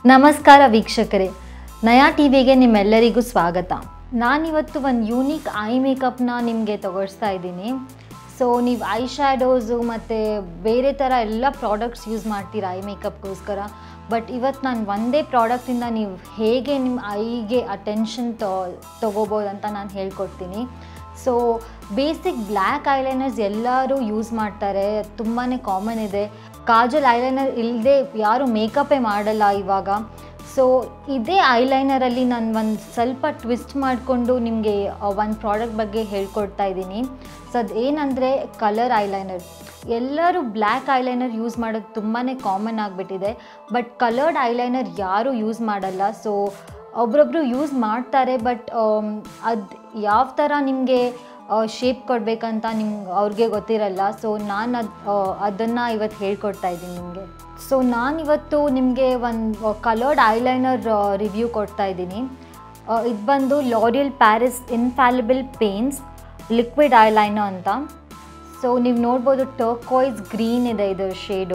ನಮಸ್ಕಾರ ವೀಕ್ಷಕರೇ ನಯಾ ಟಿವಿಗೆ ನಿಮ್ಮೆಲ್ಲರಿಗೂ ಸ್ವಾಗತ ನಾನಿವತ್ತು ಒಂದು ಯೂನಿಕ್ ಐ ಮೇಕಪ್ನ ನಿಮಗೆ ತೋರಿಸ್ತಾ ಇದ್ದೀನಿ ಸೊ ನೀವು ಐ ಶ್ಯಾಡೋಸು ಮತ್ತು ಬೇರೆ ಥರ ಎಲ್ಲ ಪ್ರಾಡಕ್ಟ್ಸ್ ಯೂಸ್ ಮಾಡ್ತೀರಾ ಐ ಮೇಕಪ್ಗೋಸ್ಕರ ಬಟ್ ಇವತ್ತು ನಾನು ಒಂದೇ ಪ್ರಾಡಕ್ಟಿಂದ ನೀವು ಹೇಗೆ ನಿಮ್ಮ ಐಗೆ ಅಟೆನ್ಷನ್ ತೊಗೋಬೋದು ಅಂತ ನಾನು ಹೇಳ್ಕೊಡ್ತೀನಿ ಸೊ ಬೇಸಿಕ್ ಬ್ಲ್ಯಾಕ್ ಐಲೈನರ್ಸ್ ಎಲ್ಲರೂ ಯೂಸ್ ಮಾಡ್ತಾರೆ ತುಂಬಾ ಕಾಮನ್ ಇದೆ ಕಾಜಲ್ ಐಲೈನರ್ ಇಲ್ಲದೆ ಯಾರು ಮೇಕಪ್ಪೇ ಮಾಡಲ್ಲ ಇವಾಗ ಸೊ ಇದೇ ಐಲೈನರಲ್ಲಿ ನಾನು ಒಂದು ಸ್ವಲ್ಪ ಟ್ವಿಸ್ಟ್ ಮಾಡಿಕೊಂಡು ನಿಮಗೆ ಒಂದು ಪ್ರಾಡಕ್ಟ್ ಬಗ್ಗೆ ಹೇಳ್ಕೊಡ್ತಾ ಇದ್ದೀನಿ ಸೊ ಅದು ಏನಂದರೆ ಕಲರ್ ಐಲೈನರ್ ಎಲ್ಲರೂ ಬ್ಲ್ಯಾಕ್ ಐಲೈನರ್ ಯೂಸ್ ಮಾಡೋದು ತುಂಬಾ ಕಾಮನ್ ಆಗಿಬಿಟ್ಟಿದೆ ಬಟ್ ಕಲರ್ಡ್ ಐಲೈನರ್ ಯಾರೂ ಯೂಸ್ ಮಾಡಲ್ಲ ಸೊ ಒಬ್ರೊಬ್ರು ಯೂಸ್ ಮಾಡ್ತಾರೆ ಬಟ್ ಅದು ಯಾವ ಥರ ನಿಮಗೆ ಶೇಪ್ ಕೊಡಬೇಕಂತ ನಿಮ್ಗೆ ಅವ್ರಿಗೆ ಗೊತ್ತಿರಲ್ಲ ಸೊ ನಾನು ಅದು ಅದನ್ನು ಇವತ್ತು ಹೇಳ್ಕೊಡ್ತಾ ಇದ್ದೀನಿ ನಿಮಗೆ ಸೊ ನಾನಿವತ್ತು ನಿಮಗೆ ಒಂದು ಕಲರ್ಡ್ ಐಲೈನರ್ ರಿವ್ಯೂ ಕೊಡ್ತಾ ಇದ್ದೀನಿ ಇದು ಬಂದು L'Oreal Paris infallible paints liquid eyeliner ಅಂತ ಸೊ ನೀವು ನೋಡ್ಬೋದು ಟರ್ಕಾಯ್ಸ್ ಗ್ರೀನ್ ಇದೆ ಇದು ಶೇಡು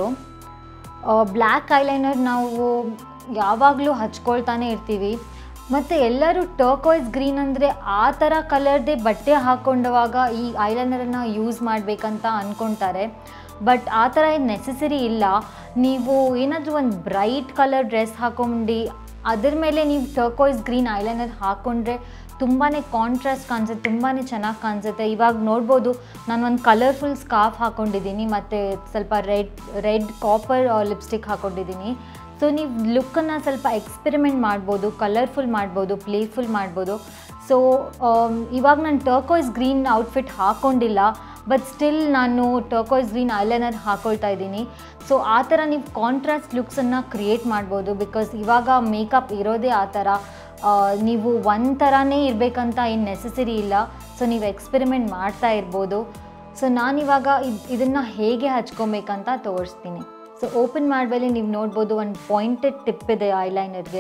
ಬ್ಲ್ಯಾಕ್ ಐಲೈನರ್ ನಾವು ಯಾವಾಗಲೂ ಹಚ್ಕೊಳ್ತಾನೆ ಇರ್ತೀವಿ ಮತ್ತು ಎಲ್ಲರೂ ಟರ್ಕಾಯ್ಸ್ ಗ್ರೀನ್ ಅಂದರೆ ಆ ಥರ ಕಲರ್ದೇ ಬಟ್ಟೆ ಹಾಕ್ಕೊಂಡವಾಗ ಈ ಐಲೈನರನ್ನು ಯೂಸ್ ಮಾಡಬೇಕಂತ ಅಂದ್ಕೊಳ್ತಾರೆ ಬಟ್ ಆ ಥರ ಏನು ನೆಸೆಸರಿ ಇಲ್ಲ ನೀವು ಏನಾದರೂ ಒಂದು ಬ್ರೈಟ್ ಕಲರ್ ಡ್ರೆಸ್ ಹಾಕೊಂಡು ಅದ್ರ ಮೇಲೆ ನೀವು ಟರ್ಕಾಯ್ಸ್ ಗ್ರೀನ್ ಐಲೈನರ್ ಹಾಕ್ಕೊಂಡ್ರೆ ತುಂಬಾ ಕಾಂಟ್ರಾಸ್ಟ್ ಕಾಣಿಸುತ್ತೆ ತುಂಬಾ ಚೆನ್ನಾಗಿ ಕಾಣಿಸುತ್ತೆ ಇವಾಗ ನೋಡ್ಬೋದು ನಾನು ಒಂದು ಕಲರ್ಫುಲ್ ಸ್ಕಾರ್ಫ್ ಹಾಕ್ಕೊಂಡಿದ್ದೀನಿ ಮತ್ತು ಸ್ವಲ್ಪ ರೆಡ್ ರೆಡ್ ಕಾಪರ್ ಲಿಪ್ಸ್ಟಿಕ್ ಹಾಕ್ಕೊಂಡಿದ್ದೀನಿ ಸೊ ನೀವು ಲುಕ್ಕನ್ನು ಸ್ವಲ್ಪ ಎಕ್ಸ್ಪೆರಿಮೆಂಟ್ ಮಾಡ್ಬೋದು ಕಲರ್ಫುಲ್ ಮಾಡ್ಬೋದು ಪ್ಲೇಫುಲ್ ಮಾಡ್ಬೋದು ಸೊ ಇವಾಗ ನಾನು ಟರ್ಕಾಯ್ಸ್ ಗ್ರೀನ್ ಔಟ್ಫಿಟ್ ಹಾಕ್ಕೊಂಡಿಲ್ಲ ಬಟ್ ಸ್ಟಿಲ್ ನಾನು ಟರ್ಕಾಯ್ಸ್ ಗ್ರೀನ್ ಐಲೈನರ್ ಹಾಕ್ಕೊಳ್ತಾ ಇದ್ದೀನಿ ಸೊ ಆ ಥರ ನೀವು ಕಾಂಟ್ರಾಸ್ಟ್ ಲುಕ್ಸನ್ನು ಕ್ರಿಯೇಟ್ ಮಾಡ್ಬೋದು ಬಿಕಾಸ್ ಇವಾಗ ಮೇಕಪ್ ಇರೋದೇ ಆ ಥರ ನೀವು ಒಂದು ಥರನೇ ಇರಬೇಕಂತ ಏನು ನೆಸೆಸರಿ ಇಲ್ಲ ಸೊ ನೀವು ಎಕ್ಸ್ಪೆರಿಮೆಂಟ್ ಮಾಡ್ತಾ ಇರ್ಬೋದು ಸೊ ನಾನಿವಾಗ ಇದು ಇದನ್ನು ಹೇಗೆ ಹಚ್ಕೊಬೇಕಂತ ತೋರಿಸ್ತೀನಿ ಸೊ ಓಪನ್ ಮಾಡಮೇಲೆ ನೀವು ನೋಡ್ಬೋದು ಒಂದು ಪಾಯಿಂಟೆಡ್ ಟಿಪ್ ಇದೆ ಐಲೈನರ್ಗೆ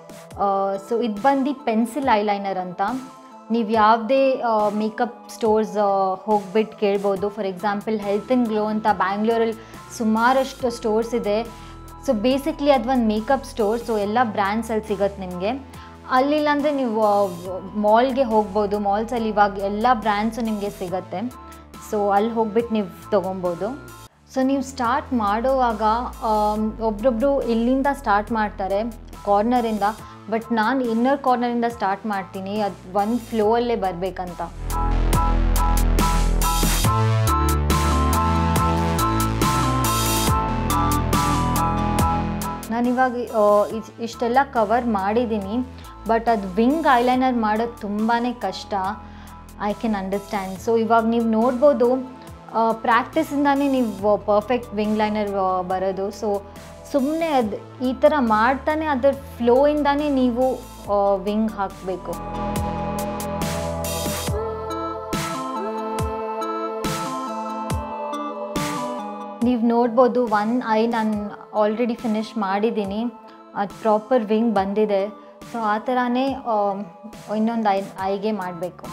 ಸೊ ಇದು ಬಂದು ಪೆನ್ಸಿಲ್ ಐಲೈನರ್ ಅಂತ ನೀವು ಯಾವುದೇ ಮೇಕಪ್ ಸ್ಟೋರ್ಸ್ ಹೋಗ್ಬಿಟ್ಟು ಕೇಳ್ಬೋದು for example health and glow ಅಂತ ಬ್ಯಾಂಗ್ಳೂರಲ್ಲಿ ಸುಮಾರಷ್ಟು ಸ್ಟೋರ್ಸ್ ಇದೆ ಸೊ ಬೇಸಿಕ್ಲಿ ಅದು ಒಂದು ಮೇಕಪ್ ಸ್ಟೋರ್ ಸೊ ಎಲ್ಲ ಬ್ರ್ಯಾಂಡ್ಸಲ್ಲಿ ಸಿಗುತ್ತೆ ನಿಮಗೆ ಅಲ್ಲಿಲ್ಲ ಅಂದರೆ ನೀವು ಮಾಲ್ಗೆ ಹೋಗ್ಬೋದು ಮಾಲ್ಸಲ್ಲಿ ಇವಾಗ ಎಲ್ಲ ಬ್ರ್ಯಾಂಡ್ಸು ನಿಮಗೆ ಸಿಗುತ್ತೆ ಸೊ ಅಲ್ಲಿ ಹೋಗ್ಬಿಟ್ಟು ನೀವು ತೊಗೊಬೋದು ಸೊ ನೀವು ಸ್ಟಾರ್ಟ್ ಮಾಡುವಾಗ ಒಬ್ರೊಬ್ಬರು ಇಲ್ಲಿಂದ ಸ್ಟಾರ್ಟ್ ಮಾಡ್ತಾರೆ ಕಾರ್ನರಿಂದ ಬಟ್ ನಾನು ಇನ್ನರ್ ಕಾರ್ನರಿಂದ ಸ್ಟಾರ್ಟ್ ಮಾಡ್ತೀನಿ ಅದು ಒಂದು ಫ್ಲೋಯಲ್ಲೇ ಬರಬೇಕಂತ ನಾನಿವಾಗ ಇಷ್ಟೆಲ್ಲ ಕವರ್ ಮಾಡಿದ್ದೀನಿ ಬಟ್ ಅದು ವಿಂಗ್ ಐಲೈನರ್ ಮಾಡೋದು ತುಂಬಾ ಕಷ್ಟ ಐ ಕ್ಯಾನ್ ಅಂಡರ್ಸ್ಟ್ಯಾಂಡ್ ಸೊ ಇವಾಗ ನೀವು ನೋಡ್ಬೋದು ಪ್ರಾಕ್ಟೀಸಿಂದಾನೇ ನೀವು ಪರ್ಫೆಕ್ಟ್ ವಿಂಗ್ ಲೈನರ್ ಬರೋದು ಸೊ ಸುಮ್ಮನೆ ಅದು ಈ ಥರ ಮಾಡ್ತಾನೆ ಅದರ ಫ್ಲೋಯಿಂದಾನೇ ನೀವು ವಿಂಗ್ ಹಾಕಬೇಕು ನೀವು ನೋಡ್ಬೋದು ಒನ್ ಐ ನಾನು ಆಲ್ರೆಡಿ ಫಿನಿಶ್ ಮಾಡಿದ್ದೀನಿ ಅದು ಪ್ರಾಪರ್ ವಿಂಗ್ ಬಂದಿದೆ ಸೊ ಆ ಥರನೇ ಇನ್ನೊಂದು ಐ ಐಗೆ ಮಾಡಬೇಕು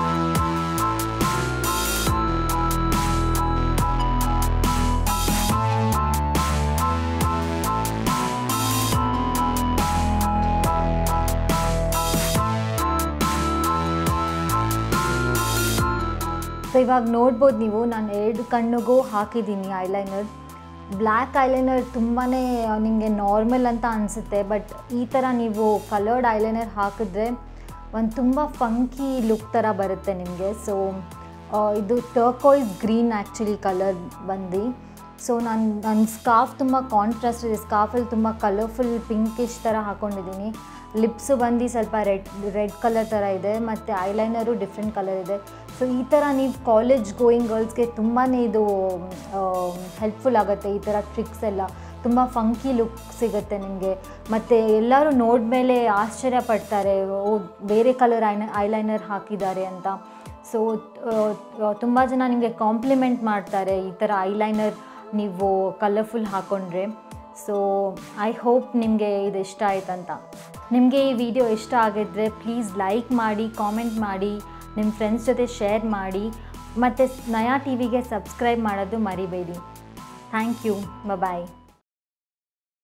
ಸೊ ಇವಾಗ ನೋಡ್ಬೋದು ನೀವು ನಾನು ಎರಡು ಕಣ್ಣಿಗೂ ಹಾಕಿದ್ದೀನಿ ಐಲೈನರ್ ಬ್ಲ್ಯಾಕ್ ಐಲೈನರ್ ತುಂಬಾ ನಿಮಗೆ ನಾರ್ಮಲ್ ಅಂತ ಅನಿಸುತ್ತೆ ಬಟ್ ಈ ಥರ ನೀವು ಕಲರ್ಡ್ ಐಲೈನರ್ ಹಾಕಿದ್ರೆ ಒಂದು ತುಂಬ ಫಂಕಿ ಲುಕ್ ಥರ ಬರುತ್ತೆ ನಿಮಗೆ ಸೊ ಇದು ಟರ್ಕಾಯ್ಸ್ ಗ್ರೀನ್ ಆ್ಯಕ್ಚುಲಿ ಕಲರ್ ಬಂದು ಸೊ ನಾನು ನನ್ನ ಸ್ಕಾರ್ಫ್ ತುಂಬ ಕಾಂಟ್ರಾಸ್ಟ್ ಇದೆ ಸ್ಕಾರ್ಫಲ್ಲಿ ತುಂಬ ಕಲರ್ಫುಲ್ ಪಿಂಕಿಶ್ ಥರ ಹಾಕ್ಕೊಂಡಿದ್ದೀನಿ ಲಿಪ್ಸು ಬಂದು ಸ್ವಲ್ಪ ರೆಡ್ ರೆಡ್ ಕಲರ್ ಥರ ಇದೆ ಮತ್ತು ಐಲೈನರು ಡಿಫ್ರೆಂಟ್ ಕಲರ್ ಇದೆ ಸೊ ಈ ಥರ ನೀವು ಕಾಲೇಜ್ ಗೋಯಿಂಗ್ ಗರ್ಲ್ಸ್ಗೆ ತುಂಬಾ ಇದು ಹೆಲ್ಪ್ಫುಲ್ ಆಗುತ್ತೆ ಈ ಥರ ಟ್ರಿಕ್ಸ್ ಎಲ್ಲ ತುಂಬ ಫಂಕಿ ಲುಕ್ ಸಿಗುತ್ತೆ ನಿಮಗೆ ಮತ್ತು ಎಲ್ಲರೂ ನೋಡಿದ್ಮೇಲೆ ಆಶ್ಚರ್ಯ ಪಡ್ತಾರೆ ಓ ಬೇರೆ ಕಲರ್ ಐನ ಐಲೈನರ್ ಹಾಕಿದ್ದಾರೆ ಅಂತ ಸೊ ತುಂಬ ಜನ ನಿಮಗೆ ಕಾಂಪ್ಲಿಮೆಂಟ್ ಮಾಡ್ತಾರೆ ಈ ಥರ ಐಲೈನರ್ ನೀವು ಕಲರ್ಫುಲ್ ಹಾಕ್ಕೊಂಡ್ರೆ ಸೊ ಐ ಹೋಪ್ ನಿಮಗೆ ಇದು ಇಷ್ಟ ಆಯ್ತಂತ ನಿಮಗೆ ಈ ವಿಡಿಯೋ ಇಷ್ಟ ಆಗಿದ್ರೆ ಪ್ಲೀಸ್ ಲೈಕ್ ಮಾಡಿ ಕಾಮೆಂಟ್ ಮಾಡಿ ನಿಮ್ಮ ಫ್ರೆಂಡ್ಸ್ ಜೊತೆ ಶೇರ್ ಮಾಡಿ ಮತ್ತು ನಯಾ ಟಿ ವಿಗೆ ಸಬ್ಸ್ಕ್ರೈಬ್ ಮಾಡೋದು ಮರಿಬೇಡಿ ಥ್ಯಾಂಕ್ ಯು ಬಾಯ್